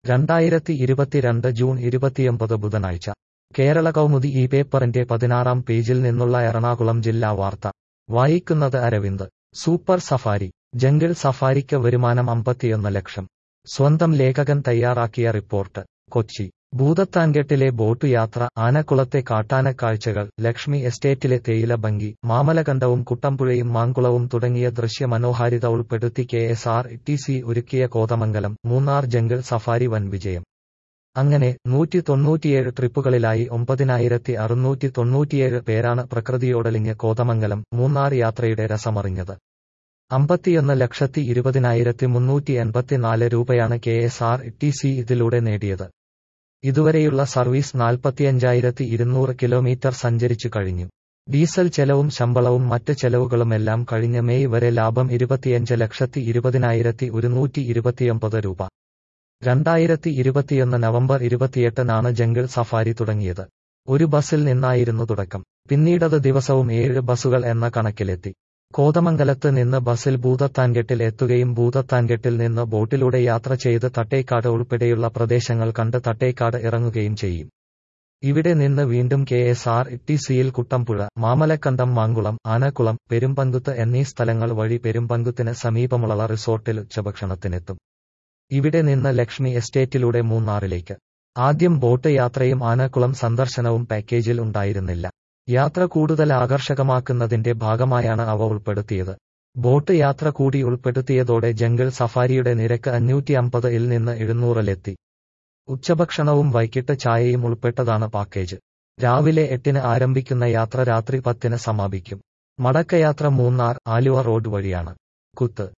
രണ്ടായിരത്തി ഇരുപത്തിരണ്ട് ജൂൺ ഇരുപത്തിയൊമ്പത് ബുധനാഴ്ച കേരള കൗമുദി ഈ പേപ്പറിന്റെ പതിനാറാം പേജിൽ നിന്നുള്ള എറണാകുളം ജില്ലാ വാർത്ത വായിക്കുന്നത് അരവിന്ദ് സൂപ്പർ സഫാരി ജംഗിൾ സഫാരിക്ക് വരുമാനം അമ്പത്തിയൊന്ന് ലക്ഷം സ്വന്തം ലേഖകൻ തയ്യാറാക്കിയ റിപ്പോർട്ട് കൊച്ചി ഭൂതത്താൻകെട്ടിലെ ബോട്ടു യാത്ര ആനക്കുളത്തെ കാട്ടാനക്കാഴ്ചകൾ ലക്ഷ്മി എസ്റ്റേറ്റിലെ തേയില ഭംഗി മാമലകണ്ഠവും കുട്ടമ്പുഴയും മാങ്കുളവും തുടങ്ങിയ ദൃശ്യമനോഹാരിത ഉൾപ്പെടുത്തി K S R T C ഒരുക്കിയ കോതമംഗലം മൂന്നാർ ജംഗിൾ സഫാരി വൻ വിജയം അങ്ങനെ നൂറ്റി തൊണ്ണൂറ്റിയേഴ് ട്രിപ്പുകളിലായി ഒമ്പതിനായിരത്തി അറുന്നൂറ്റി തൊണ്ണൂറ്റിയേഴ് പേരാണ് പ്രകൃതിയോടലിഞ്ഞ് കോതമംഗലം മൂന്നാർ യാത്രയുടെ രസമറിഞ്ഞത് അമ്പത്തിയൊന്ന് ലക്ഷത്തി ഇരുപതിനായിരത്തി മുന്നൂറ്റി എൺപത്തിനാല് രൂപയാണ് K S R T C ഇതിലൂടെ നേടിയത് ഇതുവരെയുള്ള സർവീസ് നാൽപ്പത്തിയഞ്ചായിരത്തി ഇരുന്നൂറ് കിലോമീറ്റർ സഞ്ചരിച്ചു കഴിഞ്ഞു ഡീസൽ ചെലവും ശമ്പളവും മറ്റ് ചെലവുകളുമെല്ലാം കഴിഞ്ഞ മെയ് വരെ ലാഭം ഇരുപത്തിയഞ്ച് ലക്ഷത്തി ഇരുപതിനായിരത്തി ഒരുന്നൂറ്റി ഇരുപത്തിയൊമ്പത് രൂപ രണ്ടായിരത്തി ഇരുപത്തിയൊന്ന് നവംബർ ഇരുപത്തിയെട്ടിനാണ് ജംഗിൾ സഫാരി തുടങ്ങിയത് ഒരു ബസ്സിൽ നിന്നായിരുന്നു തുടക്കം പിന്നീടത് ദിവസവും ഏഴ് ബസ്സുകൾ എന്ന കണക്കിലെത്തി കോതമംഗലത്ത് നിന്ന് ബസ്സിൽ ഭൂതത്താൻകെട്ടിൽ എത്തുകയും ഭൂതത്താൻകെട്ടിൽ നിന്ന് ബോട്ടിലൂടെ യാത്ര ചെയ്ത് തട്ടേക്കാട് ഉൾപ്പെടെയുള്ള പ്രദേശങ്ങൾ കണ്ട് തട്ടേക്കാട് ഇറങ്ങുകയും ചെയ്യും ഇവിടെ നിന്ന് വീണ്ടും കെ എസ് ആർ ടി സിയിൽ കുട്ടമ്പുഴ മാമലക്കണ്ടം മാങ്കുളം ആനക്കുളം പെരുമ്പങ്കുത്ത് എന്നീ സ്ഥലങ്ങൾ വഴി പെരുമ്പങ്കുത്തിന് സമീപമുള്ള റിസോർട്ടിൽ ഉച്ചഭക്ഷണത്തിനെത്തും ഇവിടെ നിന്ന് ലക്ഷ്മി എസ്റ്റേറ്റിലൂടെ മൂന്നാറിലേക്ക് ആദ്യം ബോട്ട് യാത്രയും ആനക്കുളം സന്ദർശനവും പാക്കേജിൽ ഉണ്ടായിരുന്നില്ല യാത്ര കൂടുതൽ ആകർഷകമാക്കുന്നതിന്റെ ഭാഗമായാണ് അവ ഉൾപ്പെടുത്തിയത് ബോട്ട് യാത്ര കൂടി ഉൾപ്പെടുത്തിയതോടെ ജംഗിൾ സഫാരിയുടെ നിരക്ക് അഞ്ഞൂറ്റി അമ്പത് ഇൽ നിന്ന് എഴുന്നൂറിലെത്തി ഉച്ചഭക്ഷണവും വൈകിട്ട് ചായയും ഉൾപ്പെട്ടതാണ് പാക്കേജ് രാവിലെ എട്ടിന് ആരംഭിക്കുന്ന യാത്ര രാത്രി പത്തിന് സമാപിക്കും മടക്കയാത്ര മൂന്നാർ ആലുവ റോഡ് വഴിയാണ് കുത്ത്